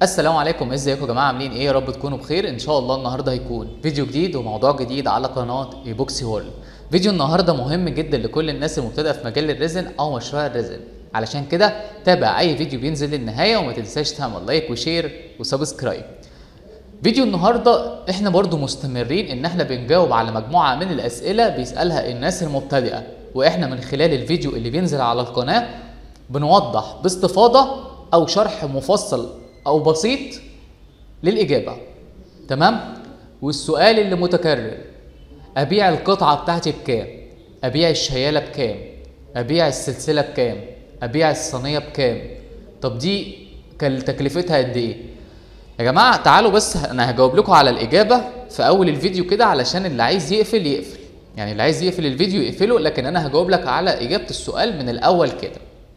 السلام عليكم ازيكم يا جماعه عاملين ايه يا رب تكونوا بخير ان شاء الله النهارده هيكون فيديو جديد وموضوع جديد على قناه ايبوكسي وورلد فيديو النهارده مهم جدا لكل الناس المبتدئه في مجال الريزن او مشروع الريزن علشان كده تابع اي فيديو بينزل للنهايه وما تنساش تعمل لايك وشير وسبسكرايب فيديو النهارده احنا برضو مستمرين ان احنا بنجاوب على مجموعه من الاسئله بيسالها الناس المبتدئه واحنا من خلال الفيديو اللي بينزل على القناه بنوضح باستفاضه او شرح مفصل او بسيط للاجابه تمام والسؤال اللي متكرر ابيع القطعه بتاعتي بكام ابيع الشياله بكام ابيع السلسله بكام ابيع الصينيه بكام طب دي كان تكلفتها قد ايه يا جماعه تعالوا بس انا هجاوب لكم على الاجابه في اول الفيديو كده علشان اللي عايز يقفل يقفل يعني اللي عايز يقفل الفيديو يقفله لكن انا هجاوب لك على اجابه السؤال من الاول كده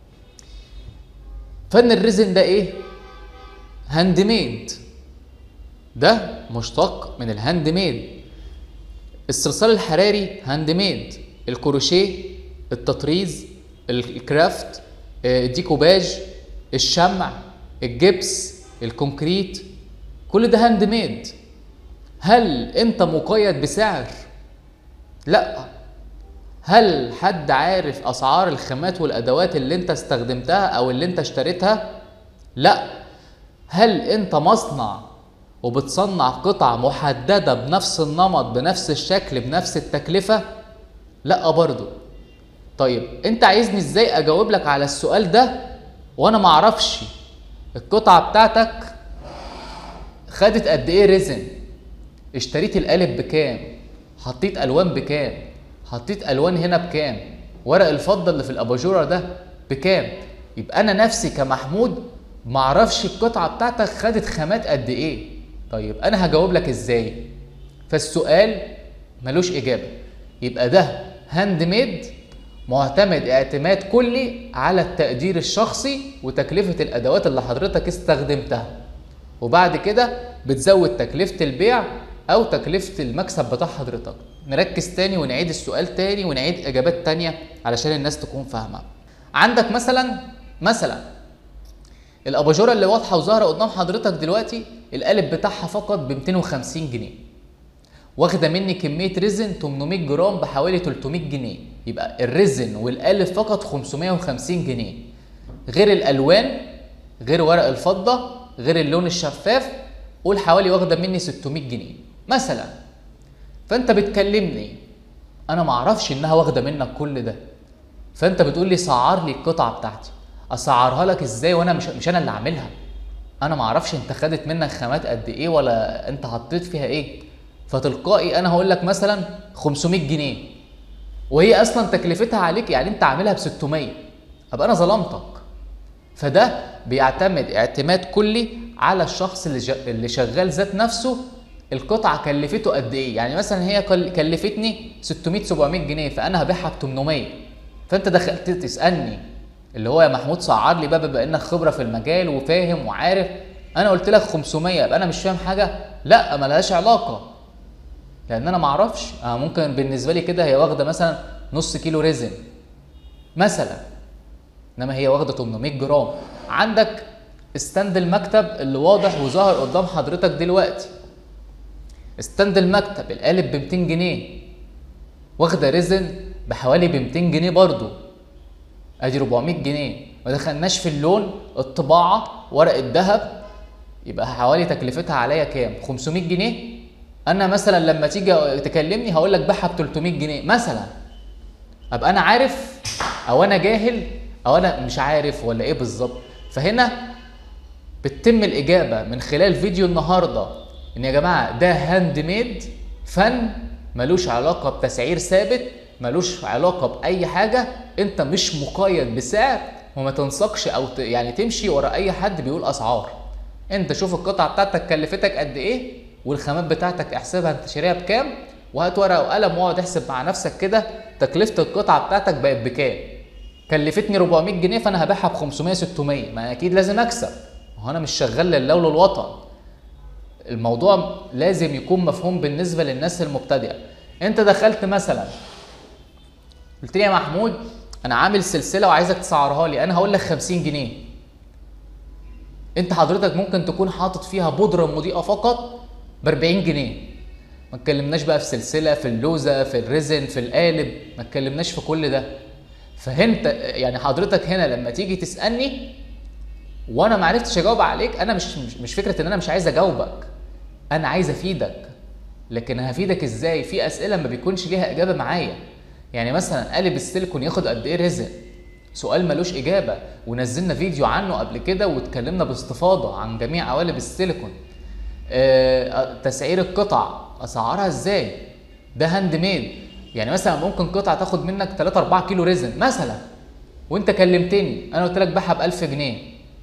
فن الريزن ده ايه هاند ميد ده مشتق من الهاند ميد الصلصال الحراري هاند ميد الكروشيه التطريز الكرافت الديكوباج الشمع الجبس الكونكريت كل ده هاند ميد هل انت مقيد بسعر لا هل حد عارف اسعار الخامات والادوات اللي انت استخدمتها او اللي انت اشتريتها لا هل انت مصنع وبتصنع قطع محدده بنفس النمط بنفس الشكل بنفس التكلفه لا برضو طيب انت عايزني ازاي اجاوب لك على السؤال ده وانا معرفش القطعه بتاعتك خدت قد ايه ريزن اشتريت القالب بكام حطيت الوان بكام حطيت الوان هنا بكام ورق الفضه اللي في الاباجوره ده بكام يبقى انا نفسي كمحمود معرفش القطعه بتاعتك خدت خامات قد ايه طيب انا هجاوب لك ازاي فالسؤال ملوش اجابه يبقى ده هاند ميد معتمد اعتماد كلي على التقدير الشخصي وتكلفه الادوات اللي حضرتك استخدمتها وبعد كده بتزود تكلفه البيع او تكلفه المكسب بتاع حضرتك نركز تاني ونعيد السؤال تاني ونعيد اجابات تانية علشان الناس تكون فاهمه عندك مثلا مثلا الاباجوره اللي واضحه وظاهره قدام حضرتك دلوقتي القالب بتاعها فقط ب 250 جنيه واخده مني كميه ريزن 800 جرام بحوالي 300 جنيه يبقى الريزن والقالب فقط 550 جنيه غير الالوان غير ورق الفضه غير اللون الشفاف قول حوالي واخده مني 600 جنيه مثلا فانت بتكلمني انا معرفش انها واخده منك كل ده فانت بتقول لي سعر لي القطعه بتاعتي اسعرها لك ازاي وانا مش مش انا اللي عاملها انا ما اعرفش انت خدت منك خامات قد ايه ولا انت حطيت فيها ايه فتلقائي انا هقول لك مثلا 500 جنيه وهي اصلا تكلفتها عليك يعني انت عاملها ب 600 ابقى انا ظلمتك فده بيعتمد اعتماد كلي على الشخص اللي اللي شغال ذات نفسه القطعه كلفته قد ايه يعني مثلا هي كلفتني 600 700 جنيه فانا هبيعها ب 800 فانت دخلت تسالني اللي هو يا محمود سعر لي بقى بما انك خبره في المجال وفاهم وعارف انا قلت لك 500 يبقى انا مش فاهم حاجه لا ملهاش علاقه لان انا ما اعرفش أنا ممكن بالنسبه لي كده هي واخده مثلا نص كيلو ريزن مثلا انما هي واخده 800 جرام عندك استند المكتب اللي واضح وظاهر قدام حضرتك دلوقتي استند المكتب القالب ب 200 جنيه واخده ريزن بحوالي ب 200 جنيه برضو ادي 400 جنيه ما دخلناش في اللون الطباعه ورق الذهب يبقى حوالي تكلفتها عليا كام 500 جنيه انا مثلا لما تيجي تكلمني هقول لك بيعها ب 300 جنيه مثلا ابقى انا عارف او انا جاهل او انا مش عارف ولا ايه بالظبط فهنا بتتم الاجابه من خلال فيديو النهارده ان يا جماعه ده هاند ميد فن ملوش علاقه بتسعير ثابت ملوش علاقه باي حاجه انت مش مقيد بسعر وما تنسقش او ت... يعني تمشي ورا اي حد بيقول اسعار انت شوف القطعه بتاعتك كلفتك قد ايه والخامات بتاعتك احسبها انت شاريها بكام وهات ورقه وقلم واقعد احسب مع نفسك كده تكلفه القطعه بتاعتك بقت بكام كلفتني 400 جنيه فانا هبيعها ب 500 600 ما اكيد لازم اكسب هو انا مش شغال لله وللوطن الموضوع لازم يكون مفهوم بالنسبه للناس المبتدئه انت دخلت مثلا قلت لي يا محمود انا عامل سلسله وعايزك تسعرها لي انا هقول لك 50 جنيه انت حضرتك ممكن تكون حاطط فيها بودره مضيئه فقط ب 40 جنيه ما اتكلمناش بقى في سلسله في اللوزه في الريزن في القالب ما اتكلمناش في كل ده فهمت يعني حضرتك هنا لما تيجي تسالني وانا ما عرفتش اجاوب عليك انا مش مش, مش فكره ان انا مش عايز اجاوبك انا عايز افيدك لكن هفيدك ازاي في اسئله ما بيكونش ليها اجابه معايا يعني مثلا قالب السيليكون ياخد قد ايه رزق سؤال ملوش اجابه ونزلنا فيديو عنه قبل كده واتكلمنا باستفاضه عن جميع قوالب السيليكون آه، تسعير القطع اسعارها ازاي ده هاند ميد يعني مثلا ممكن قطعه تاخد منك 3 4 كيلو ريزن مثلا وانت كلمتني انا قلت لك بيعها ب 1000 جنيه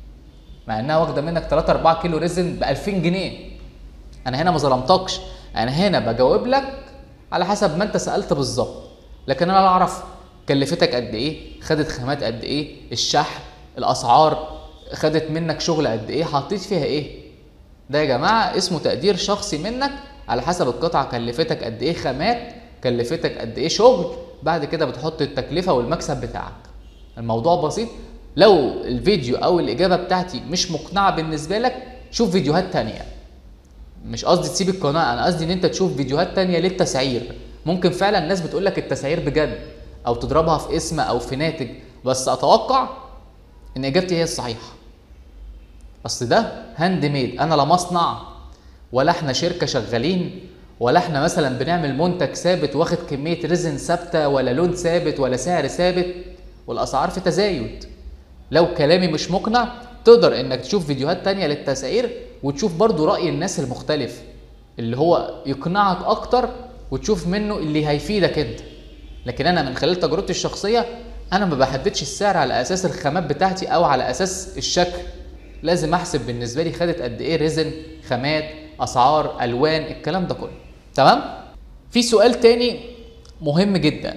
مع انها واخده منك 3 4 كيلو ريزن ب 2000 جنيه انا هنا ما ظلمتكش انا هنا بجاوب لك على حسب ما انت سالت بالظبط لكن انا لا اعرف كلفتك قد ايه خدت خامات قد ايه الشحن الاسعار خدت منك شغل قد ايه حطيت فيها ايه ده يا جماعه اسمه تقدير شخصي منك على حسب القطعه كلفتك قد ايه خامات كلفتك قد ايه شغل بعد كده بتحط التكلفه والمكسب بتاعك الموضوع بسيط لو الفيديو او الاجابه بتاعتي مش مقنعه بالنسبه لك شوف فيديوهات تانية مش قصدي تسيب القناه انا قصدي ان انت تشوف فيديوهات تانية للتسعير ممكن فعلا الناس بتقول لك التسعير بجد او تضربها في اسم او في ناتج بس اتوقع ان اجابتي هي الصحيحه اصل ده هاند ميد انا لا مصنع ولا احنا شركه شغالين ولا احنا مثلا بنعمل منتج ثابت واخد كميه ريزن ثابته ولا لون ثابت ولا سعر ثابت والاسعار في تزايد لو كلامي مش مقنع تقدر انك تشوف فيديوهات تانية للتسعير وتشوف برضو رأي الناس المختلف اللي هو يقنعك اكتر وتشوف منه اللي هيفيدك انت لكن انا من خلال تجربتي الشخصية انا ما بحددش السعر على اساس الخامات بتاعتي او على اساس الشكل لازم احسب بالنسبة لي خدت قد ايه ريزن خامات اسعار الوان الكلام ده كله تمام في سؤال تاني مهم جدا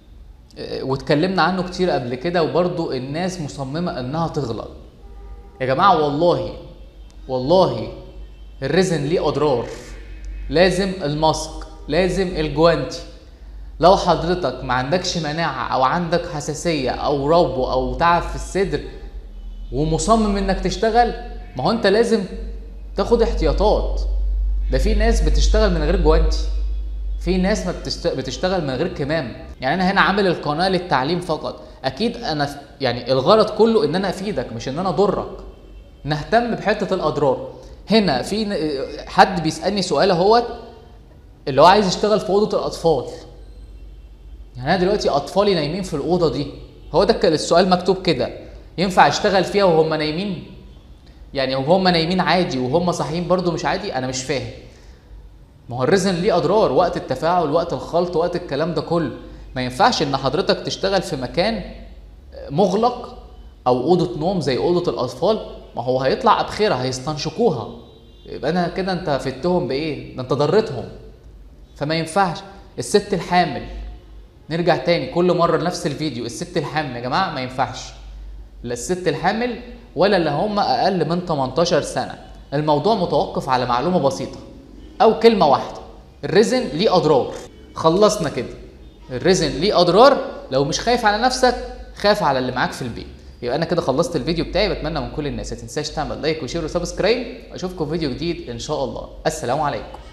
اه، واتكلمنا عنه كتير قبل كده وبرضو الناس مصممة انها تغلط يا جماعة والله والله الريزن ليه اضرار لازم الماسك لازم الجوانتي لو حضرتك ما عندكش مناعة او عندك حساسية او ربو او تعب في الصدر ومصمم انك تشتغل ما هو انت لازم تاخد احتياطات ده في ناس بتشتغل من غير جوانتي في ناس ما بتشت... بتشتغل من غير كمام يعني انا هنا عامل القناه للتعليم فقط اكيد انا ف- يعني الغرض كله ان انا افيدك مش ان انا اضرك نهتم بحته الاضرار هنا في ن- حد بيسالني سؤال اهوت اللي هو عايز يشتغل في اوضه الاطفال يعني انا دلوقتي اطفالي نايمين في الاوضه دي هو ده كان السؤال مكتوب كده ينفع اشتغل فيها وهم نايمين يعني وهم نايمين عادي وهم صاحيين برضو مش عادي انا مش فاهم ما هو الريزن ليه اضرار وقت التفاعل وقت الخلط وقت الكلام ده كله ما ينفعش ان حضرتك تشتغل في مكان مغلق او اوضه نوم زي اوضه الاطفال ما هو هيطلع ابخره هيستنشقوها يبقى انا كده انت فدتهم بايه ده انت ضرتهم فما ينفعش الست الحامل نرجع تاني كل مره لنفس الفيديو الست الحامل يا جماعه ما ينفعش لا الست الحامل ولا اللي هم اقل من 18 سنه الموضوع متوقف على معلومه بسيطه او كلمه واحده الريزن ليه اضرار خلصنا كده الريزن ليه اضرار لو مش خايف على نفسك خاف على اللي معاك في البيت يبقى انا كده خلصت الفيديو بتاعي بتمنى من كل الناس ما تنساش تعمل لايك وشير وسبسكرايب اشوفكم في فيديو جديد ان شاء الله السلام عليكم